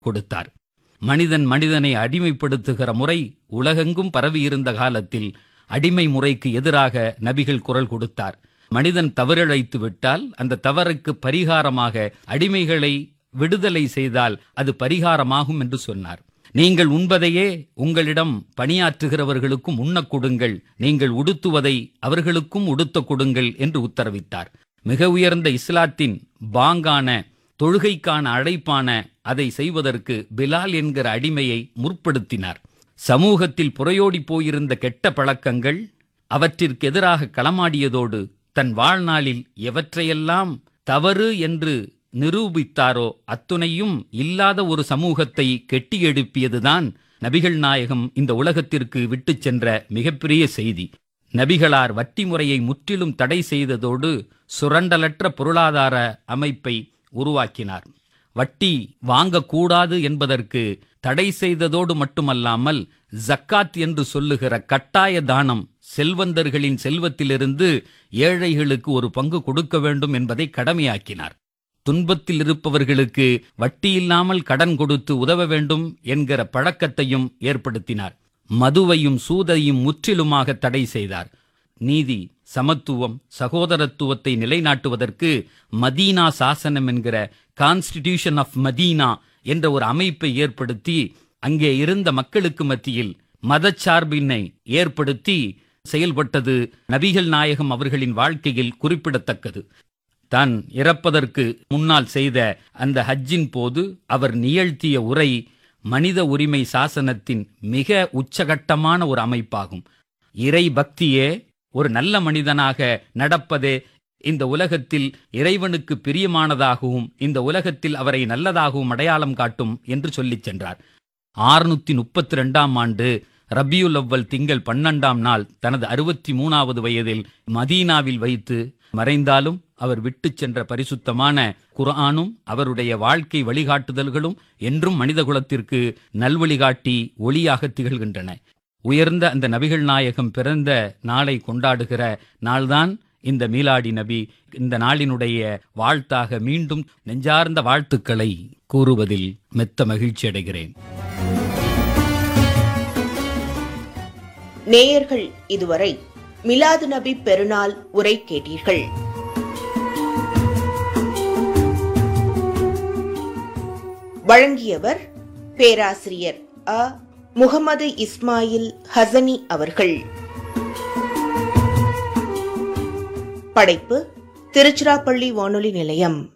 கொடுத்தார் மனிதன் மனிதனை அடிமைப்படுத்துகிற முறை உலகெங்கும் பரவியிருந்த காலத்தில் அடிமை முறைக்கு எதிராக நபிகள் குரல் கொடுத்தார் மனிதன் தவறிழைத்து விட்டால் அந்த தவறுக்கு பரிகாரமாக அடிமைகளை விடுதலை செய்தால் அது பரிகாரமாகும் என்று சொன்னார் நீங்கள் உண்பதையே உங்களிடம் பணியாற்றுகிறவர்களுக்கும் உண்ணக் கொடுங்கள் நீங்கள் உடுத்துவதை அவர்களுக்கும் உடுத்த கொடுங்கள் என்று உத்தரவிட்டார் மிக உயர்ந்த இஸ்லாத்தின் பாங்கான தொழுகைக்கான அழைப்பான அதை செய்வதற்கு பிலால் என்கிற அடிமையை முற்படுத்தினார் சமூகத்தில் புறையோடி போயிருந்த கெட்ட பழக்கங்கள் அவற்றிற்கு எதிராக களமாடியதோடு தன் வாழ்நாளில் எவற்றையெல்லாம் தவறு என்று நிரூபித்தாரோ அத்துணையும் இல்லாத ஒரு சமூகத்தை கெட்டி எழுப்பியதுதான் நபிகள் நாயகம் இந்த உலகத்திற்கு விட்டுச் சென்ற மிகப்பெரிய செய்தி நபிகளார் வட்டி முறையை முற்றிலும் தடை செய்ததோடு சுரண்டலற்ற பொருளாதார அமைப்பை உருவாக்கினார் வட்டி வாங்கக்கூடாது என்பதற்கு தடை செய்ததோடு மட்டுமல்லாமல் ஜக்காத் என்று சொல்லுகிற கட்டாய தானம் செல்வந்தர்களின் செல்வத்திலிருந்து ஏழைகளுக்கு ஒரு பங்கு கொடுக்க வேண்டும் என்பதை கடமையாக்கினார் துன்பத்தில் இருப்பவர்களுக்கு வட்டியில்லாமல் கடன் கொடுத்து உதவ வேண்டும் என்கிற பழக்கத்தையும் ஏற்படுத்தினார் மதுவையும் சூதையும் முற்றிலுமாக தடை செய்தார் நீதி சமத்துவம் சகோதரத்துவத்தை நிலைநாட்டுவதற்கு மதீனா சாசனம் என்கிற கான்ஸ்டிடியூஷன் ஆஃப் மதீனா என்ற ஒரு அமைப்பை ஏற்படுத்தி அங்கே இருந்த மக்களுக்கு மத்தியில் மதச்சார்பினை ஏற்படுத்தி செயல்பட்டது நபிகள் நாயகம் அவர்களின் வாழ்க்கையில் குறிப்பிடத்தக்கது தான் இறப்பதற்கு முன்னால் செய்த அந்த ஹஜ்ஜின் போது அவர் நிகழ்த்திய உரை மனித உரிமை சாசனத்தின் மிக உச்சகட்டமான ஒரு அமைப்பாகும் இறை பக்தியே ஒரு நல்ல மனிதனாக நடப்பதே இந்த உலகத்தில் இறைவனுக்கு பிரியமானதாகவும் இந்த உலகத்தில் அவரை நல்லதாகவும் அடையாளம் காட்டும் என்று சொல்லிச் சென்றார் ஆறுநூத்தி முப்பத்தி ரெண்டாம் ஆண்டு ரபியுல் அவ்வல் திங்கள் பன்னெண்டாம் நாள் தனது அறுபத்தி மூணாவது வயதில் மதீனாவில் வைத்து மறைந்தாலும் அவர் விட்டுச் சென்ற பரிசுத்தமான குர்ஆனும் அவருடைய வாழ்க்கை வழிகாட்டுதல்களும் என்றும் மனிதகுலத்திற்கு நல்வழிகாட்டி ஒளியாக திகழ்கின்றன உயர்ந்த அந்த நபிகள் நாயகம் பிறந்த நாளை கொண்டாடுகிற நாள்தான் இந்த மீலாடி நபி இந்த நாளினுடைய வாழ்த்தாக மீண்டும் நெஞ்சார்ந்த வாழ்த்துக்களை கூறுவதில் மெத்த மகிழ்ச்சி அடைகிறேன் நேயர்கள் இதுவரை மிலாது நபி பெருநாள் உரை கேட்டீர்கள் வழங்கியவர் பேராசிரியர் அ முகமது இஸ்மாயில் ஹசனி அவர்கள் படைப்பு திருச்சிராப்பள்ளி வானொலி நிலையம்